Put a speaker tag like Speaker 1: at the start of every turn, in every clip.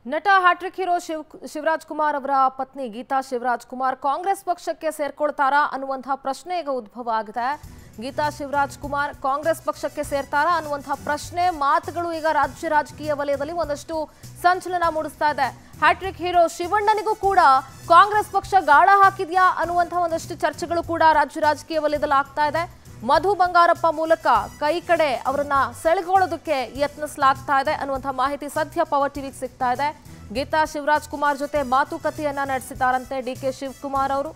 Speaker 1: ನಟ hat-trick hero Shiv Shivaraj Kumar ಅವರ ಪತ್ನಿ ಗೀತಾ ಶಿವರಾಜ್ ಕುಮಾರ್ ಕಾಂಗ್ರೆಸ್ ಪಕ್ಷಕ್ಕೆ ಸೇರ್ಕೊಳ್ತಾರಾ ಅನ್ನುವಂತಹ ಪ್ರಶ್ನೆ ಈಗ ಉದ್ಭವ ಆಗಿದೆ ಗೀತಾ ಶಿವರಾಜ್ ಕುಮಾರ್ ಕಾಂಗ್ರೆಸ್ ಪಕ್ಷಕ್ಕೆ ಸೇರ್ತಾರಾ ಅನ್ನುವಂತಹ ಪ್ರಶ್ನೆ ಮಾತುಗಳು ಈಗ ರಾಜ್ಯ ರಾಜಕೀಯ ವಲಯದಲ್ಲಿ ಒಂದಷ್ಟು ಸಂಚಲನ ಮೂಡಿಸ್ತಾ ಇದೆ ಹ್ಯಾಟ್ರಿಕ್ ಹೀರೋ ಶಿವಣ್ಣನಿಗೂ ಕೂಡ ಕಾಂಗ್ರೆಸ್ ಪಕ್ಷ ಗಾಳ ಹಾಕಿದ್ಯಾ ಅನ್ನುವಂತಹ ಒಂದಷ್ಟು ಚರ್ಚೆಗಳು ಕೂಡ ರಾಜ್ಯ ರಾಜಕೀಯ ವಲಯದಲ್ಲಿ ಆಗ್ತಾ ಇದೆ ಮಧು ಬಂಗಾರಪ್ಪ ಮೂಲಕ ಕೈ ಕಡೆ ಅವರನ್ನ ಸೆಳೆಗೊಳ್ಳೋದಕ್ಕೆ ಯತ್ನಿಸಲಾಗ್ತಾ ಇದೆ ಅನ್ನುವಂಥ ಮಾಹಿತಿ ಸದ್ಯ ಪವರ್ ಟಿವಿಗೆ ಸಿಗ್ತಾ ಇದೆ ಗೀತಾ ಶಿವರಾಜ್ ಕುಮಾರ್ ಜೊತೆ ಮಾತುಕತೆಯನ್ನ ನಡೆಸಿದ್ದಾರಂತೆ ಡಿ ಕೆ ಶಿವಕುಮಾರ್ ಅವರು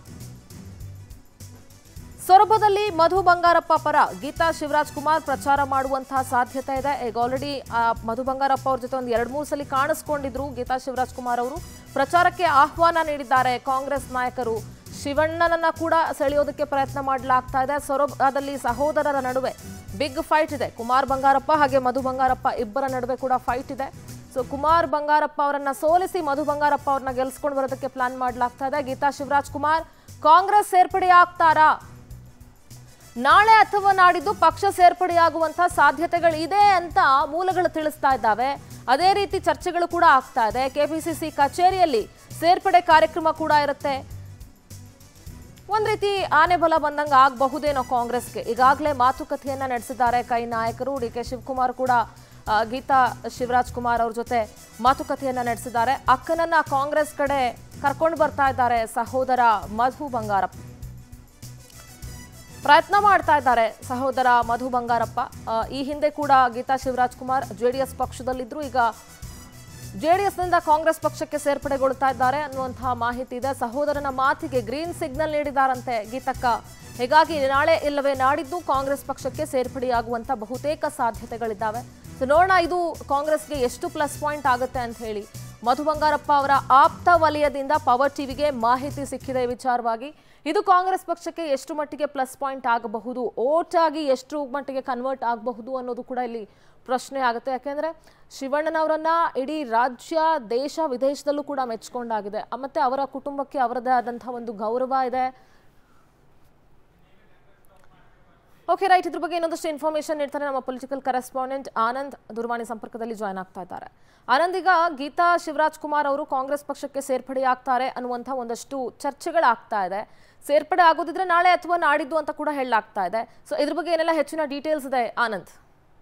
Speaker 1: ಸೊರಬದಲ್ಲಿ ಮಧು ಬಂಗಾರಪ್ಪ ಪರ ಗೀತಾ ಶಿವರಾಜ್ ಕುಮಾರ್ ಪ್ರಚಾರ ಮಾಡುವಂತಹ ಸಾಧ್ಯತೆ ಇದೆ ಈಗ ಆಲ್ರೆಡಿ ಮಧು ಬಂಗಾರಪ್ಪ ಅವ್ರ ಜೊತೆ ಒಂದು ಎರಡು ಮೂರು ಸಲ ಕಾಣಿಸ್ಕೊಂಡಿದ್ರು ಗೀತಾ ಶಿವರಾಜ್ ಕುಮಾರ್ ಅವರು ಪ್ರಚಾರಕ್ಕೆ ಆಹ್ವಾನ ನೀಡಿದ್ದಾರೆ ಕಾಂಗ್ರೆಸ್ ನಾಯಕರು ಶಿವಣ್ಣನನ್ನ ಕೂಡ ಸೆಳೆಯೋದಕ್ಕೆ ಪ್ರಯತ್ನ ಮಾಡಲಾಗ್ತಾ ಇದೆ ಸೊರಬದಲ್ಲಿ ಸಹೋದರರ ನಡುವೆ ಬಿಗ್ ಫೈಟ್ ಇದೆ ಕುಮಾರ್ ಬಂಗಾರಪ್ಪ ಹಾಗೆ ಮಧು ಬಂಗಾರಪ್ಪ ಇಬ್ಬರ ನಡುವೆ ಕೂಡ ಫೈಟ್ ಇದೆ ಸೊ ಕುಮಾರ್ ಬಂಗಾರಪ್ಪ ಅವರನ್ನ ಸೋಲಿಸಿ ಮಧು ಬಂಗಾರಪ್ಪ ಅವ್ರನ್ನ ಗೆಲ್ಸ್ಕೊಂಡು ಬರೋದಕ್ಕೆ ಪ್ಲಾನ್ ಮಾಡಲಾಗ್ತಾ ಇದೆ ಗೀತಾ ಶಿವರಾಜ್ ಕುಮಾರ್ ಕಾಂಗ್ರೆಸ್ ಸೇರ್ಪಡೆ ಆಗ್ತಾರಾ ನಾಳೆ ಅಥವಾ ನಾಡಿದ್ದು ಪಕ್ಷ ಸೇರ್ಪಡೆಯಾಗುವಂತಹ ಸಾಧ್ಯತೆಗಳಿದೆ ಅಂತ ಮೂಲಗಳು ತಿಳಿಸ್ತಾ ಇದ್ದಾವೆ ಅದೇ ರೀತಿ ಚರ್ಚೆಗಳು ಕೂಡ ಆಗ್ತಾ ಇದೆ ಕೆಪಿಸಿಸಿ ಕಚೇರಿಯಲ್ಲಿ ಸೇರ್ಪಡೆ ಕಾರ್ಯಕ್ರಮ ಕೂಡ ಇರುತ್ತೆ ಒಂದ್ ರೀತಿ ಆನೆ ಬಲ ಬಂದಂಗೆ ಆಗಬಹುದೇನೋ ಕಾಂಗ್ರೆಸ್ಗೆ ಈಗಾಗಲೇ ಮಾತುಕತೆಯನ್ನ ನಡೆಸಿದ್ದಾರೆ ಕೈ ನಾಯಕರು ಡಿ ಕೆ ಶಿವಕುಮಾರ್ ಕೂಡ ಆ, ಗೀತಾ ಶಿವರಾಜ್ ಕುಮಾರ್ ಅವ್ರ ಜೊತೆ ಮಾತುಕತೆಯನ್ನ ನಡೆಸಿದ್ದಾರೆ ಅಕ್ಕನನ್ನ ಕಾಂಗ್ರೆಸ್ ಕಡೆ ಕರ್ಕೊಂಡು ಬರ್ತಾ ಇದ್ದಾರೆ ಸಹೋದರ ಮಧು ಬಂಗಾರಪ್ಪ ಪ್ರಯತ್ನ ಮಾಡ್ತಾ ಇದ್ದಾರೆ ಸಹೋದರ ಮಧು ಬಂಗಾರಪ್ಪ ಆ, ಈ ಹಿಂದೆ ಕೂಡ ಗೀತಾ ಶಿವರಾಜ್ ಕುಮಾರ್ ಜೆಡಿಎಸ್ ಪಕ್ಷದಲ್ಲಿದ್ರು ಈಗ ಜೆಡಿಎಸ್ನಿಂದ ಕಾಂಗ್ರೆಸ್ ಪಕ್ಷಕ್ಕೆ ಸೇರ್ಪಡೆಗೊಳ್ತಾ ಇದ್ದಾರೆ ಅನ್ನುವಂತಹ ಮಾಹಿತಿ ಇದೆ ಸಹೋದರನ ಮಾತಿಗೆ ಗ್ರೀನ್ ಸಿಗ್ನಲ್ ನೀಡಿದಾರಂತೆ ಗೀತಕ್ಕ ಹೀಗಾಗಿ ನಾಳೆ ಇಲ್ಲವೇ ನಾಡಿದ್ದು ಕಾಂಗ್ರೆಸ್ ಪಕ್ಷಕ್ಕೆ ಸೇರ್ಪಡೆಯಾಗುವಂತ ಬಹುತೇಕ ಸಾಧ್ಯತೆಗಳಿದ್ದಾವೆ ಸೊ ನೋಡೋಣ ಇದು ಕಾಂಗ್ರೆಸ್ಗೆ ಎಷ್ಟು ಪ್ಲಸ್ ಪಾಯಿಂಟ್ ಆಗುತ್ತೆ ಅಂತ ಹೇಳಿ ಮಧು ಬಂಗಾರಪ್ಪ ಅವರ ಆಪ್ತ ವಲಯದಿಂದ ಪವರ್ ಟಿವಿಗೆ ಮಾಹಿತಿ ಸಿಕ್ಕಿದೆ ಈ ವಿಚಾರವಾಗಿ ಇದು ಕಾಂಗ್ರೆಸ್ ಪಕ್ಷಕ್ಕೆ ಎಷ್ಟು ಮಟ್ಟಿಗೆ ಪ್ಲಸ್ ಪಾಯಿಂಟ್ ಆಗಬಹುದು ಓಟ್ ಆಗಿ ಎಷ್ಟು ಮಟ್ಟಿಗೆ ಕನ್ವರ್ಟ್ ಆಗಬಹುದು ಅನ್ನೋದು ಕೂಡ ಇಲ್ಲಿ ಪ್ರಶ್ನೆ ಆಗುತ್ತೆ ಯಾಕೆಂದ್ರೆ ಶಿವಣ್ಣನವರನ್ನ ಇಡೀ ರಾಜ್ಯ ದೇಶ ವಿದೇಶದಲ್ಲೂ ಕೂಡ ಮೆಚ್ಕೊಂಡಾಗಿದೆ ಆ, ಮತ್ತೆ ಅವರ ಕುಟುಂಬಕ್ಕೆ ಅವರದೇ ಆದಂತಹ ಒಂದು ಗೌರವ ಇದೆ ಓಕೆ ರೈಟ್ ಇದ್ರ ಬಗ್ಗೆ ಇನ್ನೊಂದಷ್ಟು ಇನ್ಫಾರ್ಮೇಶನ್ ನೀಡ್ತಾರೆ ನಮ್ಮ ಪೊಲಿಟಿಕಲ್ ಕರೆಸ್ಪಾಂಡೆಂಟ್ ಆನಂದ್ ದೂರವಾಣಿ ಸಂಪರ್ಕದಲ್ಲಿ ಜಾಯ್ನ್ ಆಗ್ತಾ ಇದ್ದಾರೆ ಆನಂದ್ ಈಗ ಗೀತಾ ಶಿವರಾಜ್ ಕುಮಾರ್ ಅವರು ಕಾಂಗ್ರೆಸ್ ಪಕ್ಷಕ್ಕೆ ಸೇರ್ಪಡೆಯಾಗ್ತಾರೆ ಅನ್ನುವಂಥ ಒಂದಷ್ಟು ಚರ್ಚೆಗಳಾಗ್ತಾ ಇದೆ ಸೇರ್ಪಡೆ ಆಗೋದಿದ್ರೆ ನಾಳೆ ಅಥವಾ ನಾಡಿದ್ದು ಅಂತ ಕೂಡ ಹೇಳಲಾಗ್ತಾ ಇದೆ ಸೊ ಇದ್ರ ಬಗ್ಗೆ ಏನೆಲ್ಲ ಹೆಚ್ಚಿನ ಡೀಟೇಲ್ಸ್ ಇದೆ ಆನಂದ್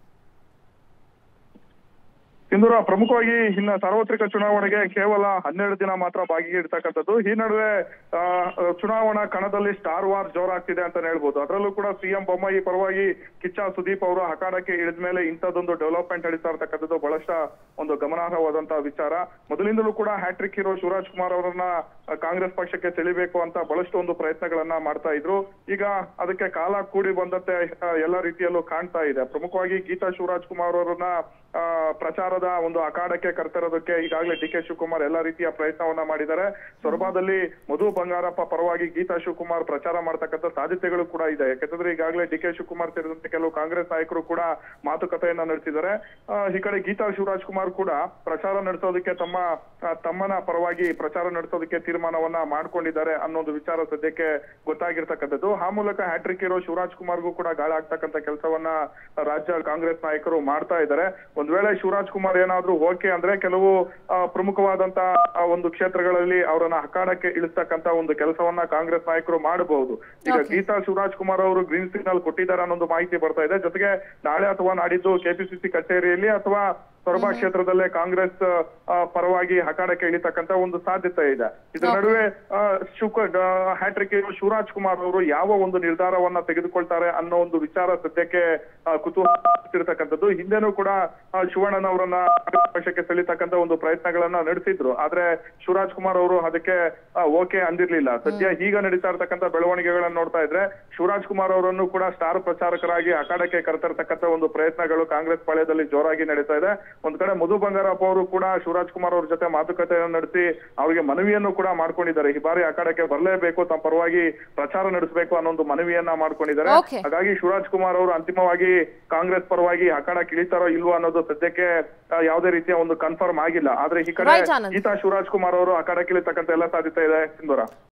Speaker 2: ಸಿಂಧೂರ ಪ್ರಮುಖವಾಗಿ ಇನ್ನ ಸಾರ್ವತ್ರಿಕ ಚುನಾವಣೆಗೆ ಕೇವಲ ಹನ್ನೆರಡು ದಿನ ಮಾತ್ರ ಬಾಗಿ ಇಡ್ತಕ್ಕಂಥದ್ದು ಈ ನಡುವೆ ಆ, ಚುನಾವಣಾ ಕಣದಲ್ಲಿ ಸ್ಟಾರ್ ವಾರ್ ಜೋರಾಗ್ತಿದೆ ಅಂತಾನೆ ಹೇಳ್ಬೋದು ಅದರಲ್ಲೂ ಕೂಡ ಸಿಎಂ ಬೊಮ್ಮಾಯಿ ಪರವಾಗಿ ಕಿಚ್ಚ ಸುದೀಪ್ ಅವರು ಅಖಾಡಕ್ಕೆ ಇಳಿದ ಮೇಲೆ ಇಂಥದ್ದೊಂದು ಡೆವಲಪ್ಮೆಂಟ್ ನಡೀತಾ ಇರ್ತಕ್ಕಂಥದ್ದು ಬಹಳಷ್ಟ ಒಂದು ಗಮನಾರ್ಹವಾದಂತಹ ವಿಚಾರ ಮೊದಲಿಂದಲೂ ಕೂಡ ಹ್ಯಾಟ್ರಿಕ್ ಹೀರೋ ಶಿವರಾಜ್ ಕುಮಾರ್ ಅವರನ್ನ ಆ, ಕಾಂಗ್ರೆಸ್ ಪಕ್ಷಕ್ಕೆ ಸೆಳಿಬೇಕು ಅಂತ ಬಹಳಷ್ಟು ಒಂದು ಪ್ರಯತ್ನಗಳನ್ನ ಮಾಡ್ತಾ ಇದ್ರು ಈಗ ಅದಕ್ಕೆ ಕಾಲ ಕೂಡಿ ಬಂದಂತೆ ಆ, ಎಲ್ಲ ರೀತಿಯಲ್ಲೂ ಕಾಣ್ತಾ ಇದೆ ಪ್ರಮುಖವಾಗಿ ಗೀತಾ ಶಿವರಾಜ್ ಕುಮಾರ್ ಅವರನ್ನ ಆ, ಪ್ರಚಾರದ ಒಂದು ಅಖಾಡಕ್ಕೆ ಕರ್ತರೋದಕ್ಕೆ ಈಗಾಗಲೇ ಡಿ ಕೆ ಶಿವಕುಮಾರ್ ಎಲ್ಲಾ ರೀತಿಯ ಪ್ರಯತ್ನವನ್ನ ಮಾಡಿದ್ದಾರೆ ಸೊರಬಾದಲ್ಲಿ ಮಧು ಬಂಗಾರಪ್ಪ ಪರವಾಗಿ ಗೀತಾ ಶಿವಕುಮಾರ್ ಪ್ರಚಾರ ಮಾಡ್ತಕ್ಕಂಥ ಸಾಧ್ಯತೆಗಳು ಕೂಡ ಇದೆ ಯಾಕಂತಂದ್ರೆ ಈಗಾಗಲೇ ಡಿ ಕೆ ಶಿವಕುಮಾರ್ ಸೇರಿದಂತೆ ಕೆಲವು ಕಾಂಗ್ರೆಸ್ ನಾಯಕರು ಕೂಡ ಮಾತುಕತೆಯನ್ನ ನಡೆಸಿದ್ದಾರೆ ಆ, ಈ ಕಡೆ ಗೀತಾ ಶಿವರಾಜ್ ಕುಮಾರ್ ಕೂಡ ಪ್ರಚಾರ ನಡೆಸೋದಕ್ಕೆ ತಮ್ಮ ಆ, ತಮ್ಮನ ಪರವಾಗಿ ಪ್ರಚಾರ ನಡೆಸೋದಕ್ಕೆ ತೀರ್ಮಾನವನ್ನ ಮಾಡ್ಕೊಂಡಿದ್ದಾರೆ ಅನ್ನೋದು ವಿಚಾರ ಸದ್ಯಕ್ಕೆ ಗೊತ್ತಾಗಿರ್ತಕ್ಕಂಥದ್ದು ಆ ಮೂಲಕ ಹ್ಯಾಟ್ರಿಕ್ ಇರೋ ಶಿವರಾಜ್ ಕುಮಾರ್ಗೂ ಕೂಡ ಗಾಳ ಆಗ್ತಕ್ಕಂಥ ಕೆಲಸವನ್ನ ರಾಜ್ಯ ಕಾಂಗ್ರೆಸ್ ನಾಯಕರು ಮಾಡ್ತಾ ಇದ್ದಾರೆ ಒಂದ್ ವೇಳೆ ಶಿವರಾಜ್ ಕುಮಾರ್ ಏನಾದ್ರೂ ಓಕೆ ಅಂದ್ರೆ ಕೆಲವು ಆ, ಪ್ರಮುಖವಾದಂತ ಆ, ಒಂದು ಕ್ಷೇತ್ರಗಳಲ್ಲಿ ಅವರನ್ನ ಅಖಾಡಕ್ಕೆ ಇಳಿಸ್ತಕ್ಕಂತ ಒಂದು ಕೆಲಸವನ್ನ ಕಾಂಗ್ರೆಸ್ ನಾಯಕರು ಮಾಡಬಹುದು ಈಗ
Speaker 1: Okay.
Speaker 2: ಗೀತಾ ಶಿವರಾಜ್ ಕುಮಾರ್ ಅವರು ಗ್ರೀನ್ ಸಿಗ್ನಲ್ ಕೊಟ್ಟಿದ್ದಾರೆ ಅನ್ನೋದು ಮಾಹಿತಿ ಬರ್ತಾ ಇದೆ ಜೊತೆಗೆ ನಾಳೆ ಅಥವಾ ನಾಡಿದ್ದು ಕೆಪಿಸಿಸಿ ಕಚೇರಿಯಲ್ಲಿ ಅಥವಾ ಸೊರಬ ಕ್ಷೇತ್ರದಲ್ಲೇ ಕಾಂಗ್ರೆಸ್ ಆ, ಪರವಾಗಿ ಅಖಾಡಕ್ಕೆ ಇಳಿತಕ್ಕಂತ ಒಂದು ಸಾಧ್ಯತೆ ಇದೆ ಇದ್ರ
Speaker 1: Okay.
Speaker 2: ನಡುವೆ ಆ, ಶಿವಕ ಹ್ಯಾಟ್ರಿಕ್ ಶಿವರಾಜ್ ಕುಮಾರ್ ಅವರು ಯಾವ ಒಂದು ನಿರ್ಧಾರವನ್ನ ತೆಗೆದುಕೊಳ್ತಾರೆ ಅನ್ನೋ ಒಂದು ವಿಚಾರ ಸದ್ಯಕ್ಕೆ ಆ, ಕುತೂಹಲಿರ್ತಕ್ಕಂಥದ್ದು ಹಿಂದೆನೂ ಕೂಡ ಆ, ಶಿವಣ್ಣನವರನ್ನ ಕಾಂಗ್ರೆಸ್ ಪಕ್ಷಕ್ಕೆ ಸೆಳಿತಕ್ಕಂತ ಒಂದು ಪ್ರಯತ್ನಗಳನ್ನ ನಡೆಸಿದ್ರು ಆದ್ರೆ ಶಿವರಾಜ್ ಕುಮಾರ್ ಅವರು ಅದಕ್ಕೆ ಓಕೆ ಅಂದಿರ್ಲಿಲ್ಲ ಸದ್ಯ ಈಗ ನಡೀತಾ ಇರ್ತಕ್ಕಂಥ ಬೆಳವಣಿಗೆಗಳನ್ನ ನೋಡ್ತಾ ಇದ್ರೆ ಶಿವರಾಜ್ ಕುಮಾರ್ ಅವರನ್ನು ಕೂಡ ಸ್ಟಾರ್ ಪ್ರಚಾರಕರಾಗಿ ಅಖಾಡಕ್ಕೆ ಕರೆತರ್ತಕ್ಕಂಥ ಒಂದು ಪ್ರಯತ್ನಗಳು ಕಾಂಗ್ರೆಸ್ ಪಾಳ್ಯದಲ್ಲಿ ಜೋರಾಗಿ ನಡೀತಾ ಇದೆ ಒಂದ್ ಕಡೆ ಮಧು ಬಂಗಾರಪ್ಪ ಅವರು ಕೂಡ ಶಿವರಾಜ್ ಕುಮಾರ್ ಅವ್ರ ಜೊತೆ ಮಾತುಕತೆಯನ್ನು ನಡೆಸಿ ಅವರಿಗೆ ಮನವಿಯನ್ನು ಕೂಡ ಮಾಡ್ಕೊಂಡಿದ್ದಾರೆ ಈ ಬಾರಿ ಅಖಾಡಕ್ಕೆ ಬರಲೇಬೇಕು ತಮ್ಮ ಪರವಾಗಿ ಪ್ರಚಾರ ನಡೆಸಬೇಕು ಅನ್ನೋ ಒಂದು ಮನವಿಯನ್ನ ಮಾಡ್ಕೊಂಡಿದ್ದಾರೆ
Speaker 1: Okay.
Speaker 2: ಹಾಗಾಗಿ ಶಿವರಾಜ್ ಕುಮಾರ್ ಅವರು ಅಂತಿಮವಾಗಿ ಕಾಂಗ್ರೆಸ್ ಪರವಾಗಿ ಅಖಾಡಕ್ಕೆ ಇಳಿತಾರೋ ಇಲ್ವೋ ಅನ್ನೋದು ಸದ್ಯಕ್ಕೆ ಆ, ಯಾವುದೇ ರೀತಿಯ ಒಂದು ಕನ್ಫರ್ಮ್ ಆಗಿಲ್ಲ ಆದ್ರೆ ಈ ಕಡೆ
Speaker 1: Right, ಆನಂದ್.
Speaker 2: ಗೀತಾ ಶಿವರಾಜ್ ಕುಮಾರ್ ಅವರು ಅಖಾಡಕ್ಕೆ ಇಳಿತಕ್ಕಂತ ಎಲ್ಲ ಸಾಧ್ಯತೆ ಇದೆ ಸಿಂಧೂರ